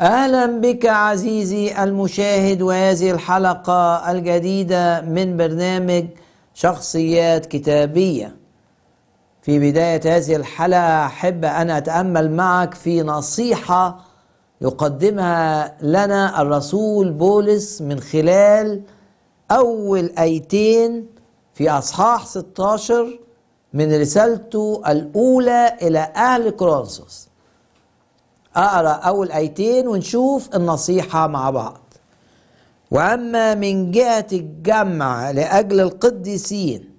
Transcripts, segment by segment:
اهلا بك عزيزي المشاهد وهذه الحلقه الجديده من برنامج شخصيات كتابيه في بدايه هذه الحلقه احب ان اتامل معك في نصيحه يقدمها لنا الرسول بولس من خلال اول ايتين في اصحاح 16 من رسالته الاولى الى اهل كورنثوس اقرا اول ايتين ونشوف النصيحه مع بعض واما من جهه الجمع لاجل القديسين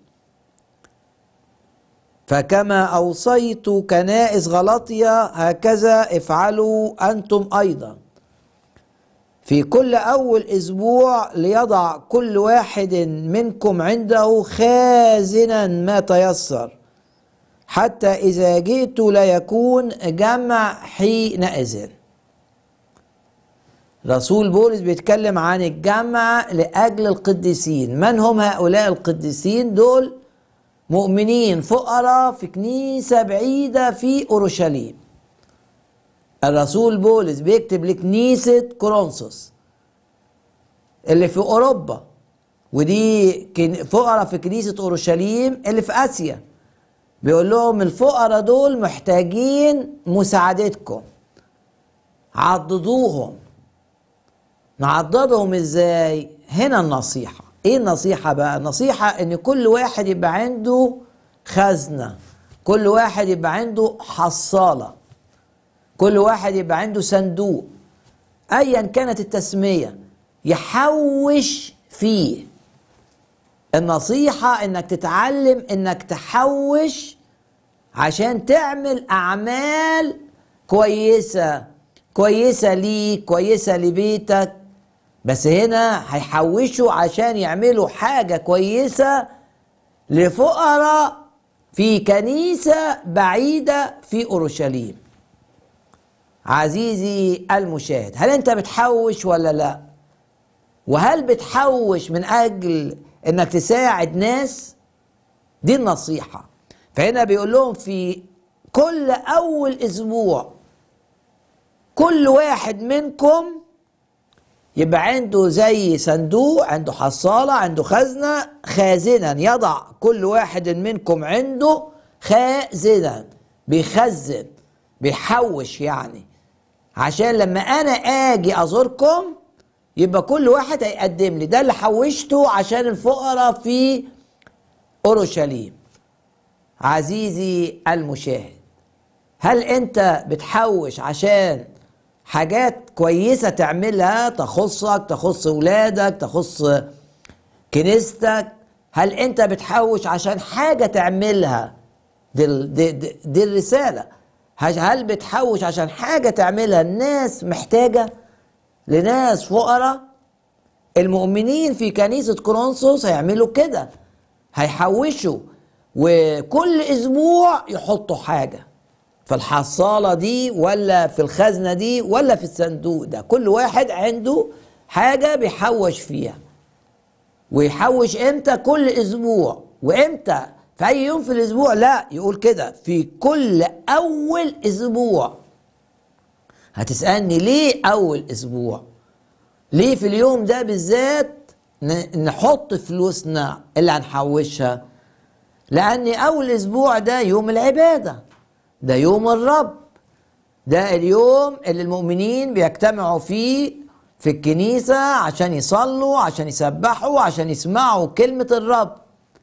فكما اوصيت كنائس غلطيا هكذا افعلوا انتم ايضا في كل اول اسبوع ليضع كل واحد منكم عنده خازنا ما تيسر حتى إذا جئت لا يكون جمع حينئذ رسول بولس بيتكلم عن الجمع لأجل القديسين من هم هؤلاء القديسين دول مؤمنين فقراء في كنيسة بعيدة في أورشليم الرسول بولس بيكتب لكنيسة كورنثوس اللي في أوروبا ودي فقراء في كنيسة أورشليم اللي في آسيا بيقول لهم الفقراء دول محتاجين مساعدتكم عضدوهم نعضدهم ازاي هنا النصيحة ايه النصيحة بقى النصيحة ان كل واحد يبقى عنده خزنة كل واحد يبقى عنده حصالة كل واحد يبقى عنده صندوق ايا كانت التسمية يحوش فيه النصيحة انك تتعلم انك تحوش عشان تعمل اعمال كويسة كويسة ليك كويسة لبيتك بس هنا هيحوشوا عشان يعملوا حاجة كويسة لفقراء في كنيسة بعيدة في أورشليم عزيزي المشاهد هل انت بتحوش ولا لا وهل بتحوش من اجل انك تساعد ناس دي النصيحة فهنا بيقول لهم في كل اول اسبوع كل واحد منكم يبقى عنده زي صندوق عنده حصالة عنده خزنة خازنا يضع كل واحد منكم عنده خازنا بيخزن بيحوش يعني عشان لما انا اجي ازوركم يبقى كل واحد هيقدم لي ده اللي حوشته عشان الفقراء في اورشليم عزيزي المشاهد هل انت بتحوش عشان حاجات كويسه تعملها تخصك تخص ولادك تخص كنيستك هل انت بتحوش عشان حاجه تعملها دي, دي, دي, دي الرساله هل بتحوش عشان حاجه تعملها الناس محتاجه لناس فقراء المؤمنين في كنيسة كورنثوس هيعملوا كده هيحوشوا وكل اسبوع يحطوا حاجة في الحصالة دي ولا في الخزنة دي ولا في الصندوق ده كل واحد عنده حاجة بيحوش فيها ويحوش امتى كل اسبوع وامتى في اي يوم في الاسبوع لا يقول كده في كل اول اسبوع هتسألني ليه أول أسبوع؟ ليه في اليوم ده بالذات نحط فلوسنا اللي هنحوشها؟ لأن أول أسبوع ده يوم العبادة ده يوم الرب ده اليوم اللي المؤمنين بيجتمعوا فيه في الكنيسة عشان يصلوا عشان يسبحوا عشان يسمعوا كلمة الرب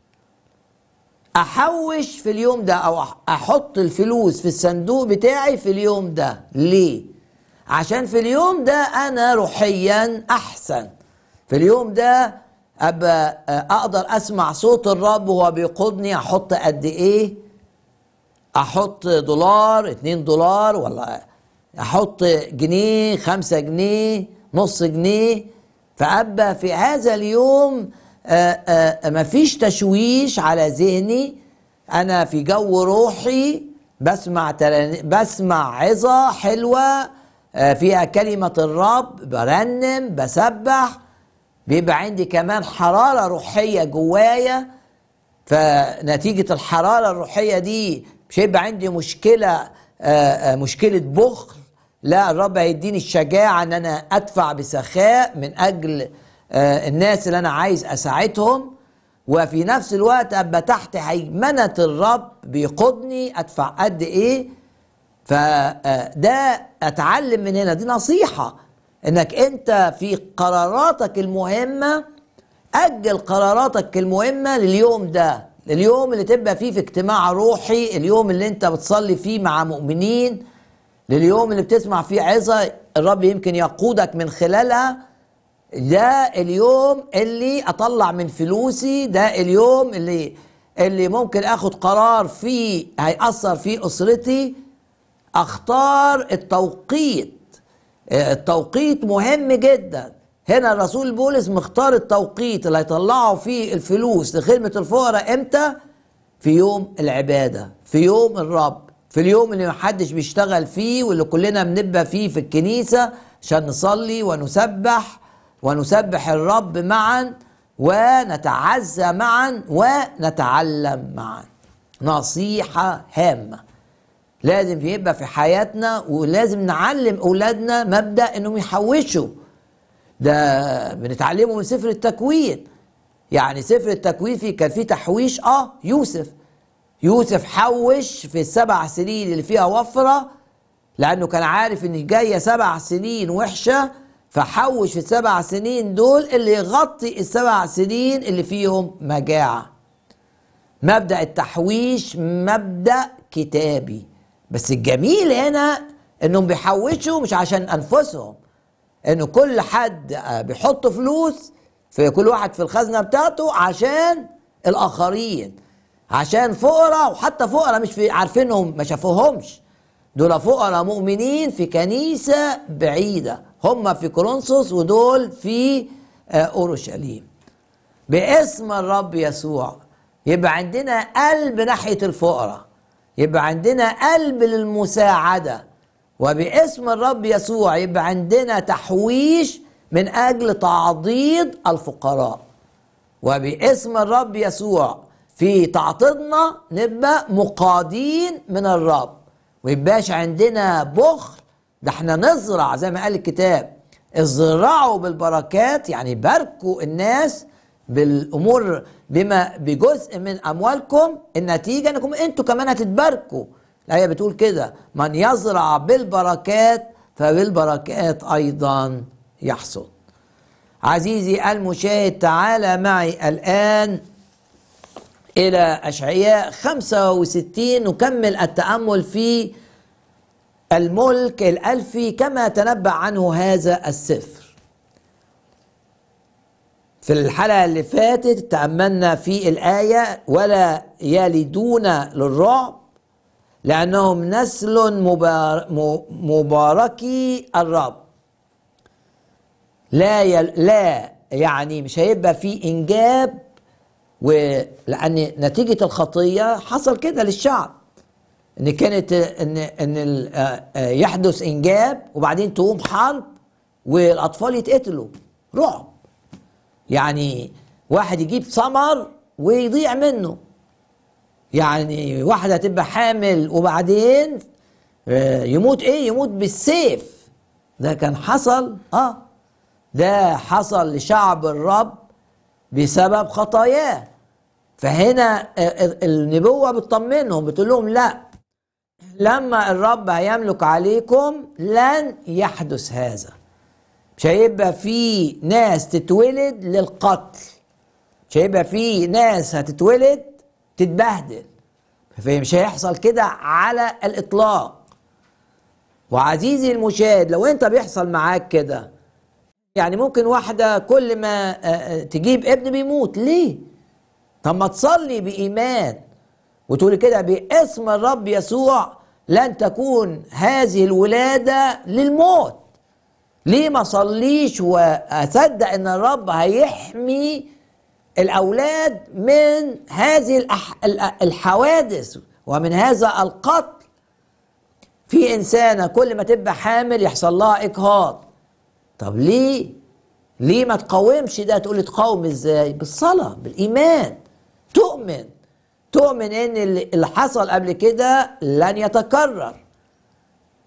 أحوش في اليوم ده أو أحط الفلوس في الصندوق بتاعي في اليوم ده ليه؟ عشان في اليوم ده انا روحيا احسن في اليوم ده ابقى اقدر اسمع صوت الرب وهو بيقودني احط قد ايه احط دولار اتنين دولار ولا احط جنيه خمسة جنيه نص جنيه فابقى في هذا اليوم مفيش تشويش على ذهني انا في جو روحي بسمع بسمع عظة حلوة فيها كلمة الرب برنم بسبح بيبقى عندي كمان حرارة روحية جوايا فنتيجة الحرارة الروحية دي مش هيبقى عندي مشكلة آه، آه، مشكلة بخل لا الرب هيديني الشجاعة ان انا ادفع بسخاء من اجل آه، الناس اللي انا عايز اساعدهم وفي نفس الوقت ابقى تحت هيمنة الرب بيقودني ادفع قد ايه فده اتعلم من هنا دي نصيحة انك انت في قراراتك المهمة اجل قراراتك المهمة لليوم ده اليوم اللي تبقى فيه في اجتماع روحي اليوم اللي انت بتصلي فيه مع مؤمنين لليوم اللي بتسمع فيه عظة الرب يمكن يقودك من خلالها ده اليوم اللي اطلع من فلوسي ده اليوم اللي اللي ممكن اخد قرار فيه هيأثر فيه اسرتي اختار التوقيت التوقيت مهم جدا هنا الرسول بولس مختار التوقيت اللي هيطلعوا فيه الفلوس لخدمة الفقراء امتى في يوم العبادة في يوم الرب في اليوم اللي محدش بيشتغل فيه واللي كلنا بنبقى فيه في الكنيسة عشان نصلي ونسبح ونسبح الرب معا ونتعزى معا ونتعلم معا نصيحة هامة لازم يبقى في حياتنا ولازم نعلم أولادنا مبدأ إنهم يحوشوا ده بنتعلمه من سفر التكوين يعني سفر التكوين فيه كان فيه تحويش اه يوسف يوسف حوش في السبع سنين اللي فيها وفرة لأنه كان عارف إن جاية سبع سنين وحشة فحوش في السبع سنين دول اللي يغطي السبع سنين اللي فيهم مجاعة مبدأ التحويش مبدأ كتابي بس الجميل هنا انهم بيحوشوا مش عشان انفسهم انه كل حد بيحط فلوس في كل واحد في الخزنة بتاعته عشان الاخرين عشان فقراء وحتى فقراء مش في عارفينهم ما شافوهمش دول فقراء مؤمنين في كنيسة بعيدة هم في كورنثوس ودول في اورشليم باسم الرب يسوع يبقى عندنا قلب ناحية الفقراء يبقى عندنا قلب للمساعدة وباسم الرب يسوع يبقى عندنا تحويش من أجل تعضيد الفقراء وباسم الرب يسوع في تعطيدنا نبقى مقادين من الرب ويبقاش عندنا بخل ده احنا نزرع زي ما قال الكتاب ازرعوا بالبركات يعني باركوا الناس بالامور بما بجزء من اموالكم النتيجه انكم انتوا كمان هتتباركوا الايه بتقول كده من يزرع بالبركات فبالبركات ايضا يحصد عزيزي المشاهد تعال معي الان الى اشعياء 65 نكمل التامل في الملك الالفي كما تنبأ عنه هذا السفر في الحلقة اللي فاتت تأملنا في الآية ولا يلدون للرعب لأنهم نسل مبار مباركي الرب لا يل لا يعني مش هيبقى في إنجاب ولأن نتيجة الخطية حصل كده للشعب إن كانت إن إن يحدث إنجاب وبعدين تقوم حرب والأطفال يتقتلوا رعب يعني واحد يجيب ثمر ويضيع منه يعني واحدة تبقى حامل وبعدين يموت ايه يموت بالسيف ده كان حصل اه ده حصل لشعب الرب بسبب خطاياه فهنا النبوة بتطمنهم بتقول لهم لا لما الرب هيملك عليكم لن يحدث هذا مش هيبقى في ناس تتولد للقتل مش هيبقى في ناس هتتولد تتبهدل مش هيحصل كده على الاطلاق وعزيزي المشاهد لو انت بيحصل معاك كده يعني ممكن واحده كل ما تجيب ابن بيموت ليه طب ما تصلي بايمان وتقولي كده باسم الرب يسوع لن تكون هذه الولاده للموت ليه ما صليش واصدق ان الرب هيحمي الاولاد من هذه الحوادث ومن هذا القتل في انسانه كل ما تبقى حامل يحصل لها اجهاض طب ليه ليه ما تقاومش ده تقول تقاوم ازاي بالصلاه بالايمان تؤمن تؤمن ان اللي حصل قبل كده لن يتكرر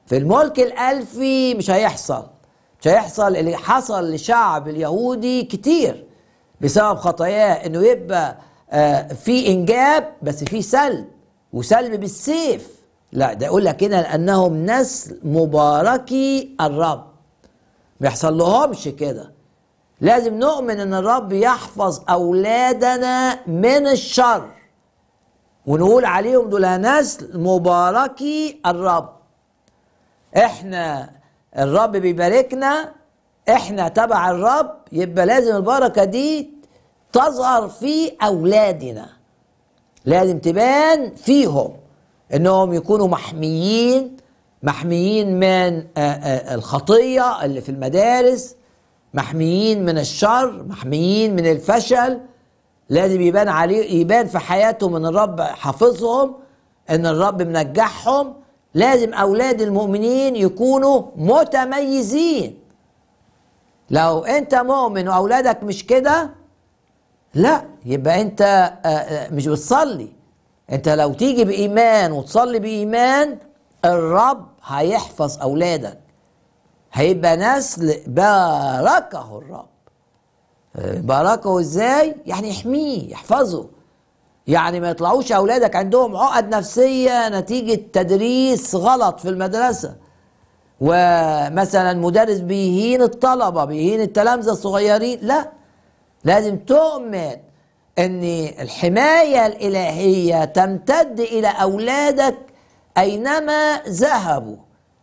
في الملك الألفي مش هيحصل مش هيحصل اللي حصل لشعب اليهودي كتير بسبب خطاياه انه يبقى آه في انجاب بس في سلب وسلب بالسيف لا ده يقول لك هنا لانهم نسل مباركي الرب ما يحصل لهمش كده لازم نؤمن ان الرب يحفظ اولادنا من الشر ونقول عليهم دول نسل مباركي الرب احنا الرب بيباركنا احنا تبع الرب يبقى لازم البركه دي تظهر في اولادنا لازم تبان فيهم انهم يكونوا محميين محميين من الخطيه اللي في المدارس محميين من الشر محميين من الفشل لازم يبان عليه يبان في حياتهم ان الرب حافظهم ان الرب منجحهم لازم اولاد المؤمنين يكونوا متميزين لو انت مؤمن واولادك مش كده لا يبقى انت مش بتصلي انت لو تيجي بايمان وتصلي بايمان الرب هيحفظ اولادك هيبقى نسل باركه الرب باركه ازاي يعني يحميه يحفظه يعني ما يطلعوش اولادك عندهم عقد نفسيه نتيجه تدريس غلط في المدرسه ومثلا مدرس بيهين الطلبه بيهين التلامذه الصغيرين لا لازم تؤمن ان الحمايه الالهيه تمتد الى اولادك اينما ذهبوا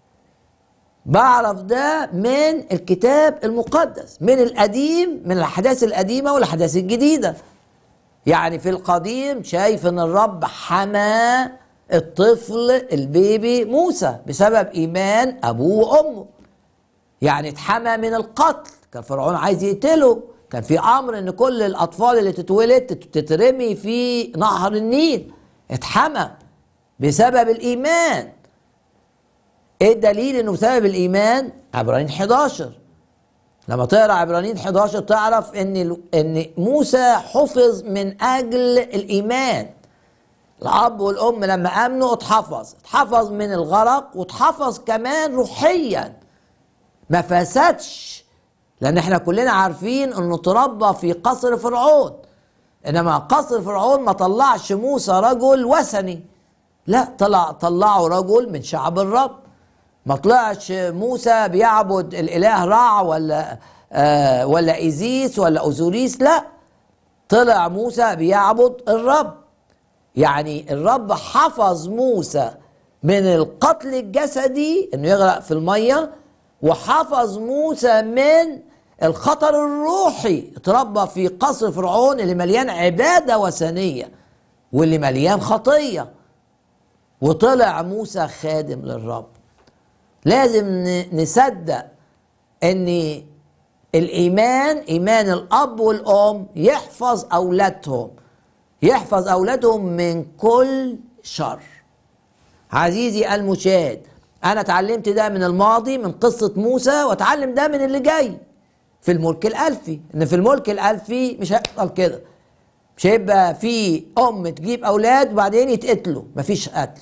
بعرف ده من الكتاب المقدس من القديم من الاحداث القديمه والاحداث الجديده يعني في القديم شايف ان الرب حمى الطفل البيبي موسى بسبب ايمان ابوه وامه يعني اتحمى من القتل كان فرعون عايز يقتله كان في امر ان كل الاطفال اللي تتولد تترمي في نهر النيل اتحمى بسبب الايمان ايه الدليل انه بسبب الايمان عبرانيين 11 لما تقرا عبرانيين 11 تعرف ان ان موسى حفظ من اجل الايمان الاب والام لما امنوا اتحفظ اتحفظ من الغرق واتحفظ كمان روحيا ما فسدش لان احنا كلنا عارفين انه تربى في قصر فرعون انما قصر فرعون ما طلعش موسى رجل وثني لا طلع طلعه رجل من شعب الرب ما طلعش موسى بيعبد الاله رع ولا آه ولا ايزيس ولا اوزوريس لا طلع موسى بيعبد الرب يعني الرب حفظ موسى من القتل الجسدي انه يغرق في الميه وحفظ موسى من الخطر الروحي اتربى في قصر فرعون اللي مليان عباده وثنيه واللي مليان خطيه وطلع موسى خادم للرب لازم نصدق ان الايمان ايمان الاب والام يحفظ اولادهم يحفظ اولادهم من كل شر عزيزي المشاهد انا اتعلمت ده من الماضي من قصه موسى واتعلم ده من اللي جاي في الملك الالفي ان في الملك الالفي مش هيحصل كده مش هيبقى في ام تجيب اولاد وبعدين يتقتلوا مفيش قتل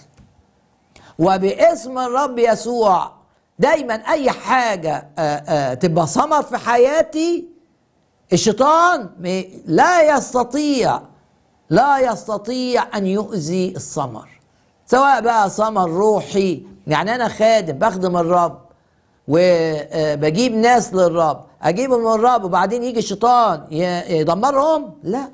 وباسم الرب يسوع دايما اي حاجه آآ آآ تبقى ثمر في حياتي الشيطان لا يستطيع لا يستطيع ان يؤذي الثمر سواء بقى ثمر روحي يعني انا خادم بخدم الرب وبجيب ناس للرب اجيبهم من الرب وبعدين يجي الشيطان يدمرهم لا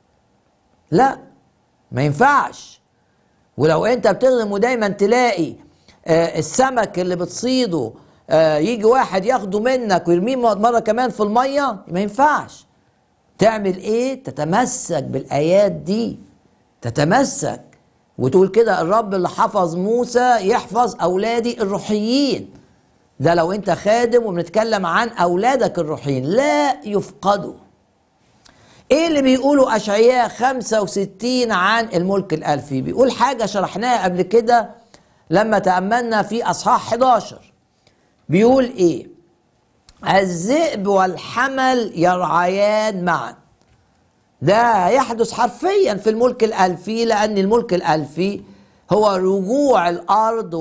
لا ما ينفعش ولو انت بتخدم ودايما تلاقي آه السمك اللي بتصيده آه يجي واحد ياخده منك ويرميه مره كمان في الميه ما ينفعش تعمل ايه تتمسك بالايات دي تتمسك وتقول كده الرب اللي حفظ موسى يحفظ اولادي الروحيين ده لو انت خادم وبنتكلم عن اولادك الروحيين لا يفقدوا ايه اللي بيقوله اشعياء 65 عن الملك الالفي بيقول حاجه شرحناها قبل كده لما تاملنا في اصحاح 11 بيقول ايه الذئب والحمل يرعيان معا ده يحدث حرفيا في الملك الالفي لان الملك الالفي هو رجوع الارض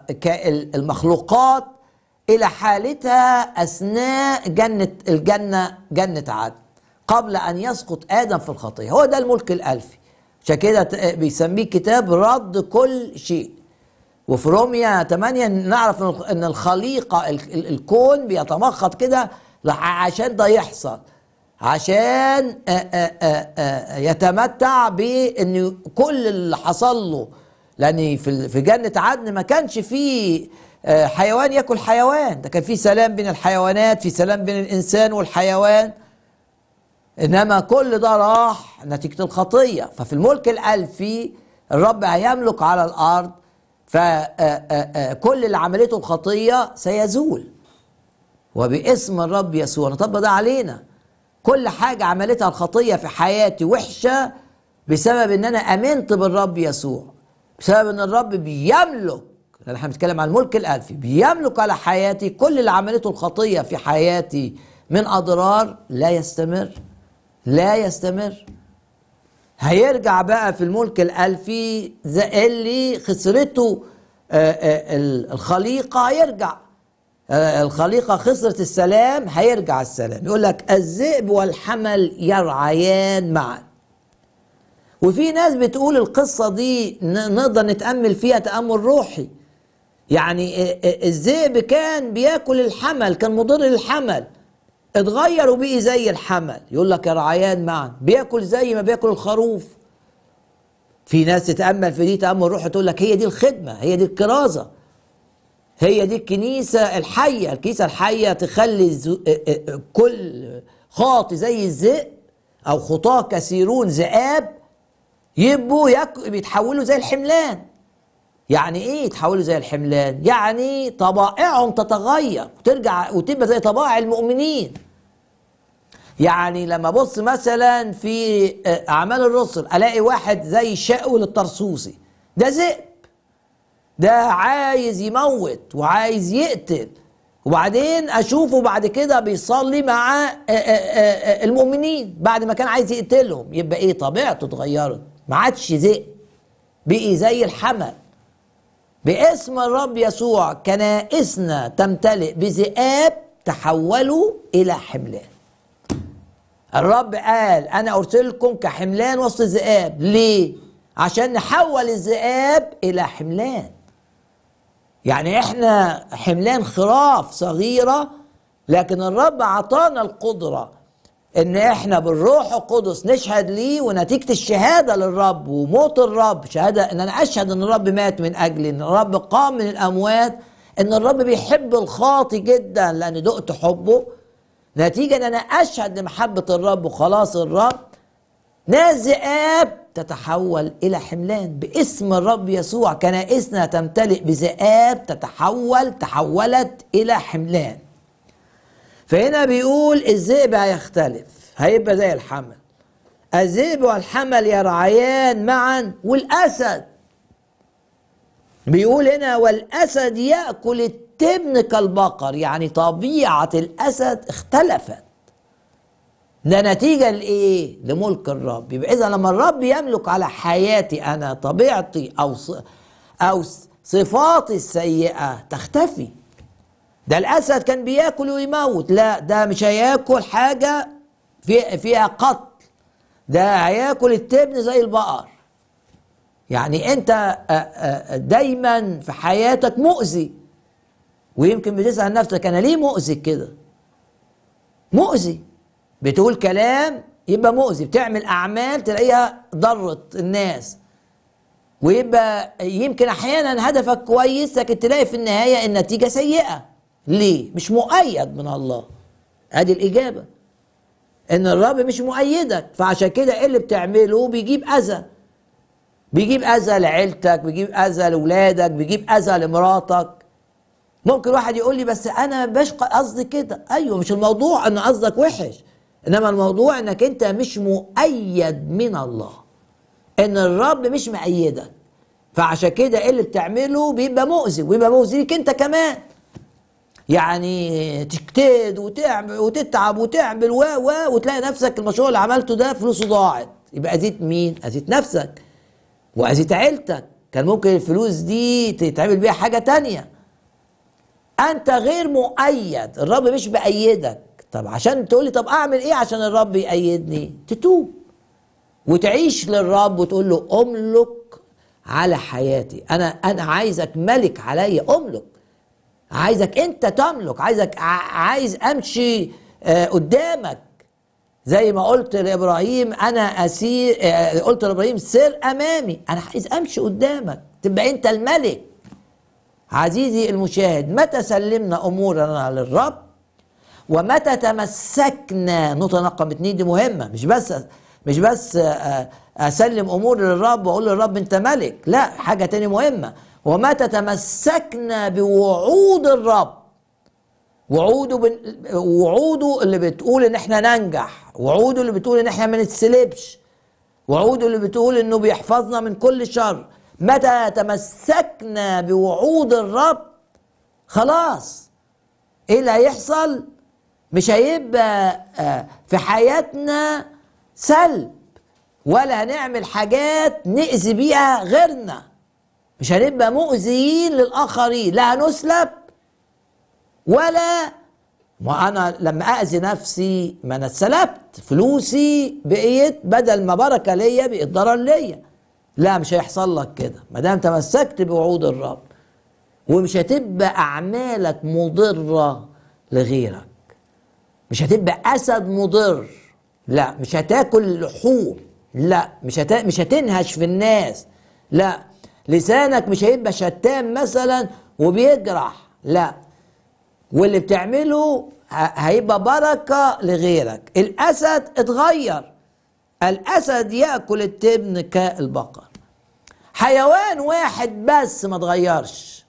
والمخلوقات الى حالتها اثناء جنه الجنه جنه عدن قبل ان يسقط ادم في الخطيه هو ده الملك الالفي عشان كده ت- بيسميه كتاب رد كل شيء وفي روميا 8 نعرف إن- ان الخليقه ال- ال- الكون بيتمخض كده لح- عشان ده يحصل عشان آه، آه، آه، آه، يتمتع بان كل اللي حصل له لان في ال- في جنه عدن ما كانش فيه آه، حيوان ياكل حيوان ده كان فيه سلام بين الحيوانات في سلام بين الانسان والحيوان انما كل ده راح نتيجه الخطيه ففي الملك الالفي الرب هيملك على الارض فكل اللي عملته الخطيه سيزول وباسم الرب يسوع نطبق ده علينا كل حاجه عملتها الخطيه في حياتي وحشه بسبب ان انا امنت بالرب يسوع بسبب ان الرب بيملك لان احنا بنتكلم عن الملك الالفي بيملك على حياتي كل اللي عملته الخطيه في حياتي من اضرار لا يستمر لا يستمر هيرجع بقى في الملك الألفي زي اللي خسرته آه، آه، ال- الخليقة هيرجع آه، الخليقة خسرت السلام هيرجع السلام يقول لك الذئب والحمل يرعيان معا وفي ناس بتقول القصة دي ن- نقدر نتأمل فيها تأمل روحي يعني آه، آه، الذئب كان بياكل الحمل كان مضر للحمل اتغير وبقي زي الحمل يقول لك يرعيان معا بياكل زي ما بياكل الخروف في ناس تتامل في دي تامل روحي تقول لك هي دي الخدمه هي دي الكرازه هي دي الكنيسه الحيه الكنيسه الحيه تخلي الز- اه اه اه كل خاطي زي الذئب او خطاه كثيرون ذئاب يبقوا يك... بيتحولوا زي الحملان يعني ايه يتحولوا زي الحملان يعني طبائعهم تتغير وترجع وتبقى زي طبائع المؤمنين يعني لما ابص مثلا في آه، اعمال الرسل الاقي واحد زي شاول الطرسوسي ده ذئب ده عايز يموت وعايز يقتل وبعدين اشوفه بعد كده بيصلي مع آه، آه، آه، المؤمنين بعد ما كان عايز يقتلهم يبقى ايه طبيعته اتغيرت ما عادش ذئب بقي زي الحمل باسم الرب يسوع كنائسنا تمتلئ بذئاب تحولوا الى حملان الرب قال انا ارسلكم كحملان وسط الذئاب ليه عشان نحول الذئاب الى حملان يعني احنا حملان خراف صغيره لكن الرب عطانا القدره ان احنا بالروح القدس نشهد ليه ونتيجه الشهاده للرب وموت الرب شهاده ان انا اشهد ان الرب مات من اجلي ان الرب قام من الاموات ان الرب بيحب الخاطي جدا لان دقت حبه نتيجه ان انا اشهد لمحبه الرب وخلاص الرب ناس ذئاب تتحول الى حملان باسم الرب يسوع كنائسنا تمتلئ بذئاب تتحول تحولت الى حملان فهنا بيقول الذئب هيختلف هيبقى زي الحمل الذئب والحمل يرعيان معا والاسد بيقول هنا والاسد ياكل التبن كالبقر يعني طبيعه الاسد اختلفت ده نتيجه لايه لملك الرب يبقى اذا لما الرب يملك على حياتي انا طبيعتي او ص- او صفاتي السيئه تختفي ده الاسد كان بياكل ويموت لا ده مش هياكل حاجه في فيها قتل ده هياكل التبن زي البقر يعني انت آه، آه، دايما في حياتك مؤذي ويمكن بتسال نفسك انا ليه مؤذي كده مؤذي بتقول كلام يبقى مؤذي بتعمل اعمال تلاقيها ضرت الناس ويبقى يمكن احيانا هدفك كويس لكن تلاقي في النهايه النتيجه سيئه ليه مش مؤيد من الله ادي الاجابه ان الرب مش مؤيدك فعشان كده ايه اللي بتعمله بيجيب اذى بيجيب اذى لعيلتك بيجيب اذى لاولادك بيجيب اذى لمراتك ممكن واحد يقول لي بس انا ما بقاش قصدي كده ايوه مش الموضوع ان قصدك وحش انما الموضوع انك انت مش مؤيد من الله ان الرب مش مؤيدك فعشان كده ايه اللي بتعمله بيبقى مؤذي ويبقى مؤذي ليك انت كمان يعني تجتهد وتعمل وتتعب وتعمل و و وتلاقي نفسك المشروع اللي عملته ده فلوسه ضاعت يبقى اذيت مين؟ اذيت نفسك واذيت عيلتك كان ممكن الفلوس دي تتعمل بيها حاجة تانية انت غير مؤيد الرب مش بأيدك طب عشان تقول لي طب اعمل ايه عشان الرب يأيدني تتوب وتعيش للرب وتقول له املك على حياتي انا انا عايزك ملك عليا املك عايزك انت تملك عايزك عايز امشي آه قدامك زي ما قلت لابراهيم انا اسير آه قلت لابراهيم سر امامي انا عايز امشي قدامك تبقى انت الملك عزيزي المشاهد متى سلمنا امورنا للرب ومتى تمسكنا نقطه رقم اتنين دي مهمه مش بس مش بس اسلم اموري للرب واقول للرب انت ملك لا حاجه تاني مهمه ومتى تمسكنا بوعود الرب وعوده بن... وعوده اللي بتقول ان احنا ننجح وعوده اللي بتقول ان احنا ما نتسلبش وعوده اللي بتقول انه بيحفظنا من كل شر متى تمسكنا بوعود الرب خلاص ايه اللي هيحصل مش هيبقى في حياتنا سلب ولا هنعمل حاجات نأذي بيها غيرنا مش هنبقى مؤذيين للآخرين لا هنسلب ولا ما أنا لما أذي نفسي ما أنا اتسلبت فلوسي بقيت بدل ما بركة ليا بقيت ضرر ليا لا مش هيحصل لك كده ما دام تمسكت بوعود الرب ومش هتبقى أعمالك مضرة لغيرك مش هتبقى أسد مضر لا مش هتاكل لحوم لا مش هت... مش هتنهش في الناس لا لسانك مش هيبقى شتام مثلا وبيجرح لا واللي بتعمله هيبقى بركة لغيرك الأسد اتغير الأسد يأكل التبن كالبقر حيوان واحد بس ما اتغيرش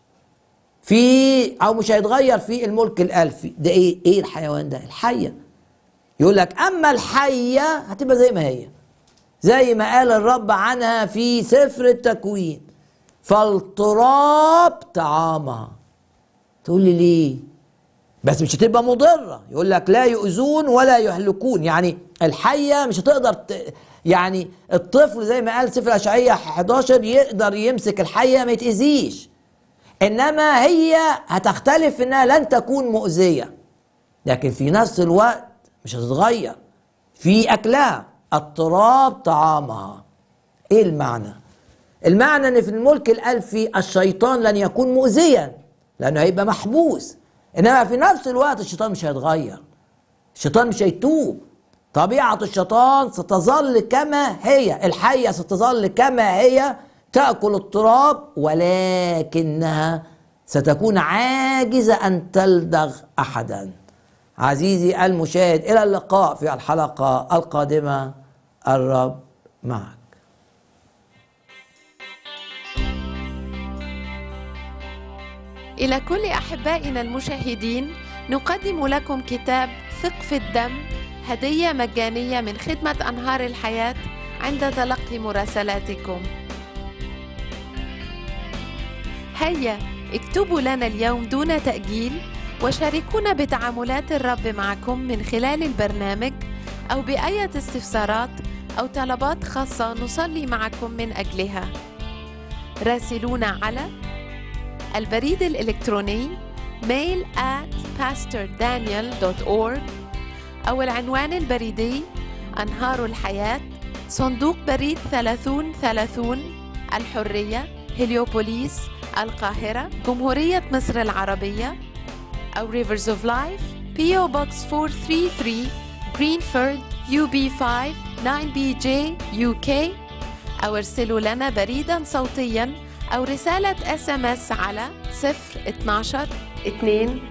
في أو مش هيتغير في الملك الألفي ده إيه إيه الحيوان ده الحية يقول لك أما الحية هتبقى زي ما هي زي ما قال الرب عنها في سفر التكوين فالتراب طعامها تقول لي ليه بس مش هتبقى مضرة يقول لك لا يؤذون ولا يهلكون يعني الحية مش هتقدر ت... يعني الطفل زي ما قال سفر أشعية 11 يقدر يمسك الحية ما يتأذيش إنما هي هتختلف إنها لن تكون مؤذية لكن في نفس الوقت مش هتتغير في أكلها التراب طعامها إيه المعنى؟ المعنى إن في الملك الألفي الشيطان لن يكون مؤذيا لأنه هيبقى محبوس انما في نفس الوقت الشيطان مش هيتغير الشيطان مش هيتوب طبيعة الشيطان ستظل كما هي الحية ستظل كما هي تأكل التراب ولكنها ستكون عاجزة أن تلدغ أحدا عزيزي المشاهد إلى اللقاء في الحلقة القادمة الرب معك إلى كل أحبائنا المشاهدين نقدم لكم كتاب ثق في الدم هدية مجانية من خدمة أنهار الحياة عند تلقي مراسلاتكم. هيا اكتبوا لنا اليوم دون تأجيل وشاركونا بتعاملات الرب معكم من خلال البرنامج أو بأية استفسارات أو طلبات خاصة نصلي معكم من أجلها. راسلونا على البريد الإلكتروني mail at pastordaniel.org أو العنوان البريدي أنهار الحياة صندوق بريد 3030 الحرية هليوبوليس القاهرة جمهورية مصر العربية أو Rivers of Life PO Box 433 Greenford UB5 9BJ UK أو ارسلوا لنا بريدا صوتيا أو رسالة اس ام اس على 012 2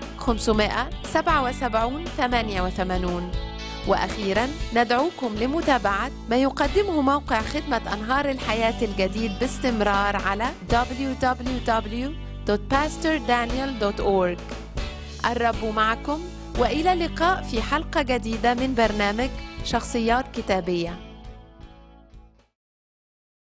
577 88 وأخيرا ندعوكم لمتابعة ما يقدمه موقع خدمة أنهار الحياة الجديد باستمرار على www.pastordaniel.org الرب معكم وإلى اللقاء في حلقة جديدة من برنامج شخصيات كتابية